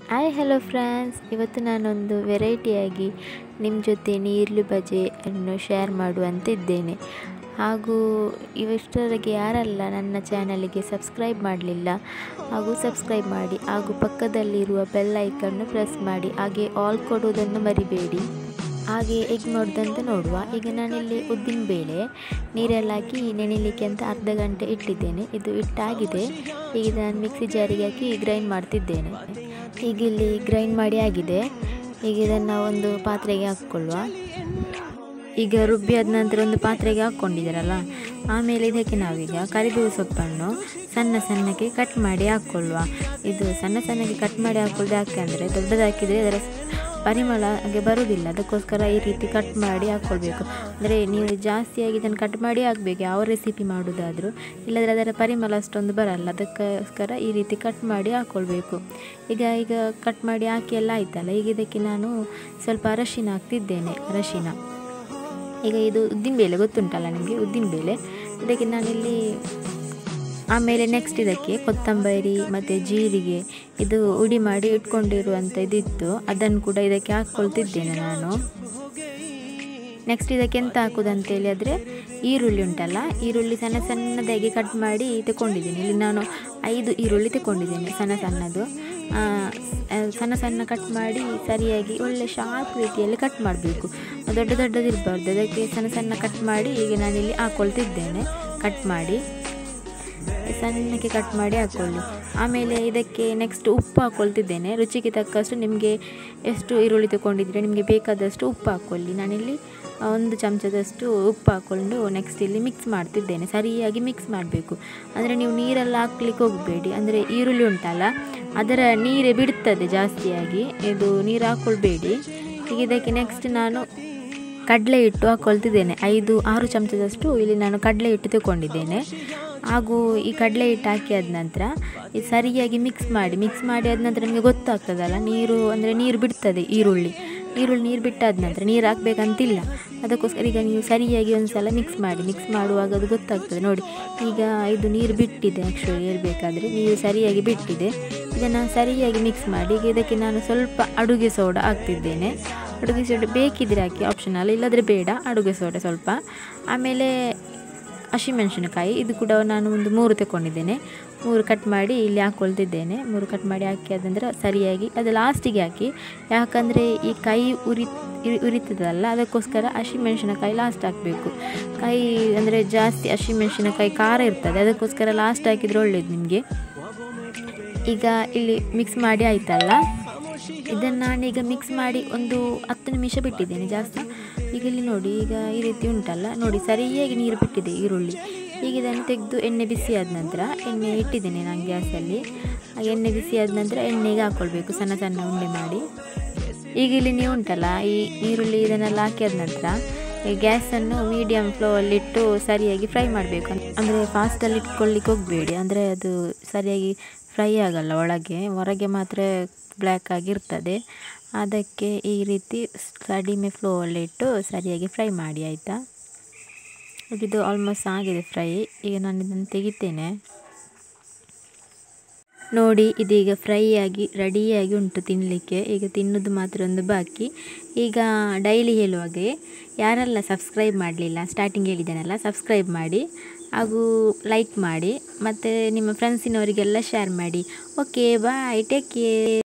hi hello friends ಇವತ್ತು ನಾನೊಂದು ವೆರೈಟಿಯಾಗಿ ನಿಮ್ಮ ಜೊತೆ ನೀರ್ಲು ಬಜೆಯನ್ನು ಶೇರ್ ಮಾಡುವಂತಿದ್ದೇನೆ ಹಾಗೂ ಇಷ್ಟರವರೆಗೆ ಯಾರೆಲ್ಲ ನನ್ನ ಚಾನಲಿಗೆ ಸಬ್ಸ್ಕ್ರೈಬ್ ಮಾಡಲಿಲ್ಲ ಹಾಗೂ ಸಬ್ಸ್ಕ್ರೈಬ್ ಮಾಡಿ ಹಾಗೂ ಪಕ್ಕದಲ್ಲಿರುವ ಬೆಲ್ ಐಕನ್ನು ಪ್ರೆಸ್ ಮಾಡಿ ಹಾಗೆ ಆಲ್ ಕೊಡುವುದನ್ನು ಮರಿಬೇಡಿ ಹಾಗೆ ಎಗ್ ಮಾಡೋದಂತ ನೋಡುವ ಈಗ ನಾನಿಲ್ಲಿ ಉದ್ದಿನ ಬೇಳೆ ನೀರೆಲ್ಲ ಹಾಕಿ ನೆನೆಯಲಿಕ್ಕೆ ಅಂತ ಅರ್ಧ ಗಂಟೆ ಇಟ್ಟಿದ್ದೇನೆ ಇದು ಇಟ್ಟಾಗಿದೆ ಈಗ ನಾನು ಮಿಕ್ಸಿ ಜಾರಿಗೆ ಹಾಕಿ ಗ್ರೈಂಡ್ ಮಾಡ್ತಿದ್ದೇನೆ ಈಗ ಇಲ್ಲಿ ಗ್ರೈಂಡ್ ಮಾಡಿ ಆಗಿದೆ ಈಗ ಇದನ್ನು ಒಂದು ಪಾತ್ರೆಗೆ ಹಾಕ್ಕೊಳ್ಳುವ ಈಗ ರುಬ್ಬಿ ಆದ ನಂತರ ಒಂದು ಪಾತ್ರೆಗೆ ಹಾಕ್ಕೊಂಡಿದ್ದೀರಲ್ಲ ಆಮೇಲೆ ಇದಕ್ಕೆ ನಾವೀಗ ಕರಿಬೇವು ಸೊಪ್ಪನ್ನು ಸಣ್ಣ ಸಣ್ಣಕ್ಕೆ ಕಟ್ ಮಾಡಿ ಹಾಕ್ಕೊಳ್ಳುವ ಇದು ಸಣ್ಣ ಸಣ್ಣಕ್ಕೆ ಕಟ್ ಮಾಡಿ ಹಾಕ್ಕೊಳ್ಳೋದು ಯಾಕೆ ಅಂದರೆ ದೊಡ್ಡದು ಹಾಕಿದರೆ ಅದರ ಪರಿಮಳ ಹಾಗೆ ಬರುವುದಿಲ್ಲ ಅದಕ್ಕೋಸ್ಕರ ಈ ರೀತಿ ಕಟ್ ಮಾಡಿ ಹಾಕ್ಕೊಳ್ಬೇಕು ಅಂದರೆ ನೀವು ಜಾಸ್ತಿಯಾಗಿ ಇದನ್ನು ಕಟ್ ಮಾಡಿ ಹಾಕಬೇಕು ಯಾವ ರೆಸಿಪಿ ಮಾಡೋದಾದರೂ ಇಲ್ಲದ್ರೆ ಅದರ ಪರಿಮಳ ಅಷ್ಟೊಂದು ಬರಲ್ಲ ಅದಕ್ಕೋಸ್ಕರ ಈ ರೀತಿ ಕಟ್ ಮಾಡಿ ಹಾಕ್ಕೊಳ್ಬೇಕು ಈಗ ಈಗ ಕಟ್ ಮಾಡಿ ಹಾಕಿ ಎಲ್ಲ ಆಯ್ತಲ್ಲ ಈಗ ಇದಕ್ಕೆ ನಾನು ಸ್ವಲ್ಪ ಅರಶಿನ ಹಾಕ್ತಿದ್ದೇನೆ ಅರಶಿನ ಈಗ ಇದು ಉದ್ದಿನಬೇಳೆ ಗೊತ್ತುಂಟಲ್ಲ ನಿಮಗೆ ಉದ್ದಿನಬೇಳೆ ಇದಕ್ಕೆ ನಾನಿಲ್ಲಿ ಆಮೇಲೆ ನೆಕ್ಸ್ಟ್ ಇದಕ್ಕೆ ಕೊತ್ತಂಬರಿ ಮತ್ತು ಜೀರಿಗೆ ಇದು ಉಡಿ ಮಾಡಿ ಇಟ್ಕೊಂಡಿರುವಂಥ ಇದಿತ್ತು ಅದನ್ನು ಕೂಡ ಇದಕ್ಕೆ ಹಾಕ್ಕೊಳ್ತಿದ್ದೇನೆ ನಾನು ನೆಕ್ಸ್ಟ್ ಇದಕ್ಕೆ ಎಂತ ಹಾಕೋದಂತೇಳಿ ಆದರೆ ಈರುಳ್ಳಿ ಉಂಟಲ್ಲ ಈರುಳ್ಳಿ ಸಣ್ಣ ಸಣ್ಣದಾಗಿ ಕಟ್ ಮಾಡಿ ತಗೊಂಡಿದ್ದೀನಿ ಇಲ್ಲಿ ನಾನು ಐದು ಈರುಳ್ಳಿ ತಗೊಂಡಿದ್ದೇನೆ ಸಣ್ಣ ಸಣ್ಣದು ಸಣ್ಣ ಸಣ್ಣ ಕಟ್ ಮಾಡಿ ಸರಿಯಾಗಿ ಒಳ್ಳೆ ಶಾರ್ಪ್ ರೀತಿಯಲ್ಲಿ ಕಟ್ ಮಾಡಬೇಕು ದೊಡ್ಡ ದೊಡ್ಡದಿರಬಾರ್ದು ಅದಕ್ಕೆ ಸಣ್ಣ ಸಣ್ಣ ಕಟ್ ಮಾಡಿ ಈಗ ನಾನಿಲ್ಲಿ ಹಾಕ್ಕೊಳ್ತಿದ್ದೇನೆ ಕಟ್ ಮಾಡಿ ಸಣ್ಣಕ್ಕೆ ಕಟ್ ಮಾಡಿ ಹಾಕ್ಕೊಳ್ಳಿ ಆಮೇಲೆ ಇದಕ್ಕೆ ನೆಕ್ಸ್ಟ್ ಉಪ್ಪು ಹಾಕ್ಕೊಳ್ತಿದ್ದೇನೆ ರುಚಿಗೆ ತಕ್ಕಷ್ಟು ನಿಮಗೆ ಎಷ್ಟು ಈರುಳ್ಳಿ ತಗೊಂಡಿದ್ರೆ ನಿಮಗೆ ಬೇಕಾದಷ್ಟು ಉಪ್ಪು ಹಾಕ್ಕೊಳ್ಳಿ ನಾನಿಲ್ಲಿ ಒಂದು ಚಮಚದಷ್ಟು ಉಪ್ಪು ಹಾಕ್ಕೊಂಡು ನೆಕ್ಸ್ಟ್ ಇಲ್ಲಿ ಮಿಕ್ಸ್ ಮಾಡ್ತಿದ್ದೇನೆ ಸರಿಯಾಗಿ ಮಿಕ್ಸ್ ಮಾಡಬೇಕು ಅಂದರೆ ನೀವು ನೀರೆಲ್ಲ ಹಾಕ್ಲಿಕ್ಕೆ ಹೋಗಬೇಡಿ ಅಂದರೆ ಈರುಳ್ಳಿ ಉಂಟಲ್ಲ ಅದರ ನೀರೇ ಬಿಡ್ತದೆ ಜಾಸ್ತಿಯಾಗಿ ಇದು ನೀರು ಹಾಕ್ಕೊಳ್ಬೇಡಿ ಈಗ ಇದಕ್ಕೆ ನೆಕ್ಸ್ಟ್ ನಾನು ಕಡಲೆ ಹಿಟ್ಟು ಹಾಕ್ಕೊಳ್ತಿದ್ದೇನೆ ಐದು ಆರು ಚಮಚದಷ್ಟು ಇಲ್ಲಿ ನಾನು ಕಡಲೆ ಹಿಟ್ಟು ತಗೊಂಡಿದ್ದೇನೆ ಹಾಗೂ ಈ ಕಡಲೆ ಹಿಟ್ಟು ಹಾಕಿ ಆದ ನಂತರ ಇದು ಸರಿಯಾಗಿ ಮಿಕ್ಸ್ ಮಾಡಿ ಮಿಕ್ಸ್ ಮಾಡಿ ಆದ ನಂತರ ನಿಮಗೆ ಗೊತ್ತಾಗ್ತದಲ್ಲ ನೀರು ಅಂದರೆ ನೀರು ಬಿಡ್ತದೆ ಈರುಳ್ಳಿ ಈರುಳ್ಳಿ ನೀರು ಬಿಟ್ಟಾದ ನಂತರ ನೀರು ಹಾಕಬೇಕಂತಿಲ್ಲ ಅದಕ್ಕೋಸ್ಕರ ಈಗ ನೀವು ಸರಿಯಾಗಿ ಒಂದು ಸಲ ಮಿಕ್ಸ್ ಮಾಡಿ ಮಿಕ್ಸ್ ಮಾಡುವಾಗ ಅದು ಗೊತ್ತಾಗ್ತದೆ ನೋಡಿ ಈಗ ಇದು ನೀರು ಬಿಟ್ಟಿದೆ ಆ್ಯಕ್ಚುಲಿ ಹೇಳ್ಬೇಕಾದ್ರೆ ನೀರು ಸರಿಯಾಗಿ ಬಿಟ್ಟಿದೆ ಇದನ್ನು ಸರಿಯಾಗಿ ಮಿಕ್ಸ್ ಮಾಡಿ ಈಗ ಇದಕ್ಕೆ ನಾನು ಸ್ವಲ್ಪ ಅಡುಗೆ ಸೋಡಾ ಹಾಕ್ತಿದ್ದೇನೆ ಅಡುಗೆ ಸೋಡಾ ಬೇಕಿದ್ರೆ ಹಾಕಿ ಆಪ್ಷನಲ್ ಇಲ್ಲದ್ರೆ ಬೇಡ ಅಡುಗೆ ಸೋಡಾ ಸ್ವಲ್ಪ ಆಮೇಲೆ ಹಸಿಮೆಣಸಿನಕಾಯಿ ಇದು ಕೂಡ ನಾನು ಒಂದು ಮೂರು ತಗೊಂಡಿದ್ದೇನೆ ಮೂರು ಕಟ್ ಮಾಡಿ ಇಲ್ಲಿ ಹಾಕ್ಕೊಳ್ತಿದ್ದೇನೆ ಮೂರು ಕಟ್ ಮಾಡಿ ಹಾಕಿ ಅದಂದ್ರೆ ಸರಿಯಾಗಿ ಅದು ಲಾಸ್ಟಿಗೆ ಹಾಕಿ ಯಾಕಂದರೆ ಈ ಕೈ ಉರಿ ಉರಿತದಲ್ಲ ಅದಕ್ಕೋಸ್ಕರ ಹಸಿಮೆಣಸಿನಕಾಯಿ ಲಾಸ್ಟ್ ಹಾಕಬೇಕು ಕೈ ಅಂದರೆ ಜಾಸ್ತಿ ಹಸಿಮೆಣಸಿನಕಾಯಿ ಖಾರ ಇರ್ತದೆ ಅದಕ್ಕೋಸ್ಕರ ಲಾಸ್ಟ್ ಹಾಕಿದರೆ ಒಳ್ಳೇದು ನಿಮಗೆ ಈಗ ಇಲ್ಲಿ ಮಿಕ್ಸ್ ಮಾಡಿ ಆಯ್ತಲ್ಲ ಇದನ್ನು ನಾನೀಗ ಮಿಕ್ಸ್ ಮಾಡಿ ಒಂದು ಹತ್ತು ನಿಮಿಷ ಬಿಟ್ಟಿದ್ದೇನೆ ಜಾಸ್ತಿ ಈಗ ಇಲ್ಲಿ ನೋಡಿ ಈಗ ಈ ರೀತಿ ಉಂಟಲ್ಲ ನೋಡಿ ಸರಿಯಾಗಿ ನೀರು ಬಿಟ್ಟಿದೆ ಈರುಳ್ಳಿ ಈಗ ಇದನ್ನು ತೆಗೆದು ಎಣ್ಣೆ ಬಿಸಿ ಆದ ನಂತರ ಎಣ್ಣೆ ಇಟ್ಟಿದ್ದೇನೆ ನಾನು ಗ್ಯಾಸಲ್ಲಿ ಎಣ್ಣೆ ಬಿಸಿ ಆದ ನಂತರ ಎಣ್ಣೆಗೆ ಹಾಕ್ಕೊಳ್ಬೇಕು ಸಣ್ಣ ಸಣ್ಣ ಉಂಡೆ ಮಾಡಿ ಈಗ ಇಲ್ಲಿ ನೀವು ಉಂಟಲ್ಲ ಈ ಈರುಳ್ಳಿ ಇದನ್ನೆಲ್ಲ ಹಾಕಿದ ನಂತರ ಗ್ಯಾಸನ್ನು ಮೀಡಿಯಮ್ ಫ್ಲೋವಲ್ಲಿಟ್ಟು ಸರಿಯಾಗಿ ಫ್ರೈ ಮಾಡಬೇಕು ಅಂದರೆ ಫಾಸ್ಟಲ್ಲಿ ಇಟ್ಕೊಳ್ಳಿಕ್ಕೆ ಹೋಗಬೇಡಿ ಅಂದರೆ ಅದು ಸರಿಯಾಗಿ ಫ್ರೈ ಆಗಲ್ಲ ಒಳಗೆ ಹೊರಗೆ ಮಾತ್ರ ಬ್ಲ್ಯಾಕ್ ಆಗಿರ್ತದೆ ಅದಕ್ಕೆ ಈ ರೀತಿ ಕಡಿಮೆ ಫ್ಲೋವಲ್ಲಿಟ್ಟು ಸರಿಯಾಗಿ ಫ್ರೈ ಮಾಡಿ ಆಯಿತಾ ಇದು ಆಲ್ಮೋಸ್ಟ್ ಆಗಿದೆ ಫ್ರೈ ಈಗ ನಾನು ಇದನ್ನು ತೆಗಿತೇನೆ ನೋಡಿ ಇದೀಗ ಫ್ರೈ ಆಗಿ ರೆಡಿಯಾಗಿ ಉಂಟು ತಿನ್ನಲಿಕ್ಕೆ ಈಗ ತಿನ್ನೋದು ಮಾತ್ರ ಒಂದು ಬಾಕಿ ಈಗ ಡೈಲಿ ಹೇಳುವಾಗೆ ಯಾರೆಲ್ಲ ಸಬ್ಸ್ಕ್ರೈಬ್ ಮಾಡಲಿಲ್ಲ ಸ್ಟಾರ್ಟಿಂಗ್ ಹೇಳಿದ್ದೇನಲ್ಲ ಸಬ್ಸ್ಕ್ರೈಬ್ ಮಾಡಿ ಹಾಗೂ ಲೈಕ್ ಮಾಡಿ ಮತ್ತು ನಿಮ್ಮ ಫ್ರೆಂಡ್ಸಿನವರಿಗೆಲ್ಲ ಶೇರ್ ಮಾಡಿ ಓಕೆ ಬಾಯ್ ಟೇಕ್ ಕೇರ್